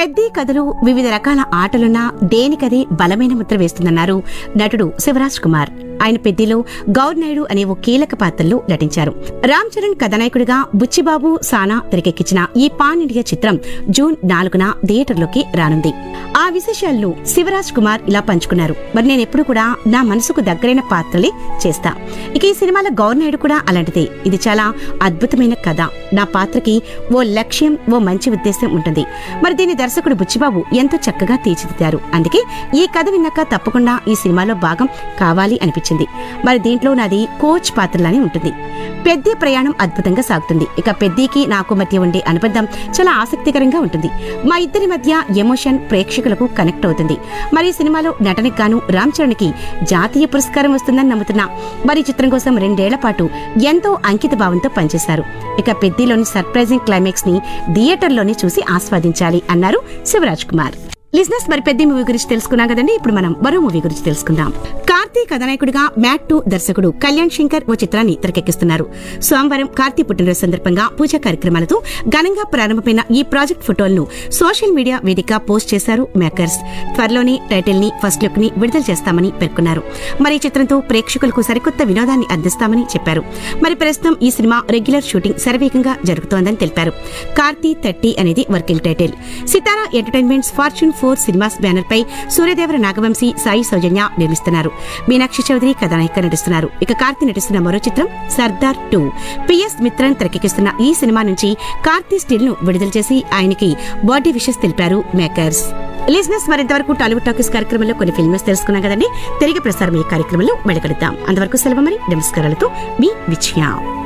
పెద్ద కథలు వివిధ రకాల ఆటలున్నా దేనికదే బలమైన ముద్ర వేస్తుందన్నారు నటుడు శివరాజ్ కుమార్ ఆయన పెద్దిలో గౌర్నాయుడు అనే ఓ కీలక పాత్రలో నటించారు రామ్ చరణ్ కథానాయకుడిగా బుచ్చిబాబు సానా తెరకెక్కించిన ఈ పాన్ ఇండియా చిత్రం జూన్ నాలుగున థియేటర్లోకి రానుంది ఆ విశేషాలను శివరాజ్ కుమార్ ఇలా పంచుకున్నారు మరి నేను ఎప్పుడు కూడా నా మనసుకు దగ్గరైన పాత్రలే చేస్తా ఇక ఈ సినిమాలో గౌర్నాయుడు కూడా అలాంటిదే ఇది చాలా అద్భుతమైన కథ నా పాత్రకి ఓ లక్ష్యం ఓ మంచి ఉద్దేశం ఉంటుంది మరి దీని దర్శకుడు బుచ్చిబాబు ఎంతో చక్కగా తీర్చిదిద్దారు అందుకే ఈ కథ విన్నాక తప్పకుండా ఈ సినిమాలో భాగం కావాలి అనిపించింది మరి దీంట్లో నాది కోచ్ పాత్రలానే ఉంటుంది పెద్ద ప్రయాణం అద్భుతంగా సాగుతుంది ఇక పెద్దకి నాకు మధ్య ఉండే అనుబంధం చాలా ఆసక్తికరంగా ఉంటుంది మా ఇద్దరి మధ్య ఎమోషన్ ప్రేక్షకులకు కనెక్ట్ అవుతుంది మరి ఈ సినిమాలో నటనకు గాను రామ్ చరణ్ కి జాతీయ పురస్కారం వస్తుందని నమ్ముతున్నా మరి ఈ చిత్రం కోసం రెండేళ్ల పాటు ఎంతో అంకిత భావంతో పనిచేశారు ఇక పెద్దిలోని సర్ప్రైజింగ్ క్లైమాక్స్ ని థియేటర్లోనే చూసి ఆస్వాదించాలి అన్నారు శివరాజ్ కుమార్ లిజినెస్ మరి పెద్ద మూవీ గురించి తెలుసుకున్నాం కదండి ఇప్పుడు మనం మరో మూవీ గురించి తెలుసుకుందాం కార్తీ కథానాయకుడిగా మ్యాట్ టు దర్శకుడు కళ్యాణ్ శంకర్ ఓ చిత్రాన్ని తెరకెక్కిస్తున్నారు సోమవారం కార్తీ పుట్టినరోజు సందర్భంగా పూజా కార్యక్రమాలతో ఘనంగా ప్రారంభమైన ఈ ప్రాజెక్ట్ ఫోటోలను సోషల్ మీడియా వేదిక పోస్ట్ చేశారు మేకర్స్ త్వరలోనే టైటిల్ ని ఫస్ట్ లుక్ ని విడుదల చేస్తామని పేర్కొన్నారు మరి ఈ చిత్రంతో ప్రేక్షకులకు సరికొత్త వినోదాన్ని అందిస్తామని చెప్పారు మరి ప్రస్తుతం ఈ సినిమా రెగ్యులర్ షూటింగ్ శరవేగంగా జరుగుతోందని తెలిపారు కార్తీ థర్టీ అనేది working title Sithara entertainments fortune four cinemas banner పై సూర్యదేవర నాగవంశీ సాయి సౌజన్య నిర్మిస్తున్నారు మీనాక్షి చౌదరి కథానాయిక నటిస్తున్నారు ఇక కార్తీ నటిస్తున్న మరో చిత్రం సర్దార్ టూ పిఎస్ మిత్రన్ తెరకెక్కిస్తున్న ఈ సినిమా నుంచి కార్తీ స్టిల్ ను విడుదల చేసి ఆయనకి బర్త్డే విషెస్ తెలిపారు మేకర్స్ లిజినెస్ మరింతవరకు టాలీవుడ్ టాకీస్ కార్యక్రమంలో కొన్ని ఫిల్మ్స్ తెలుసుకున్నాం కదండి తిరిగి ప్రసారం ఈ కార్యక్రమంలో మళ్ళీ కలుద్దాం అంతవరకు సెలవు మరి నమస్కారాలతో మీ విజయ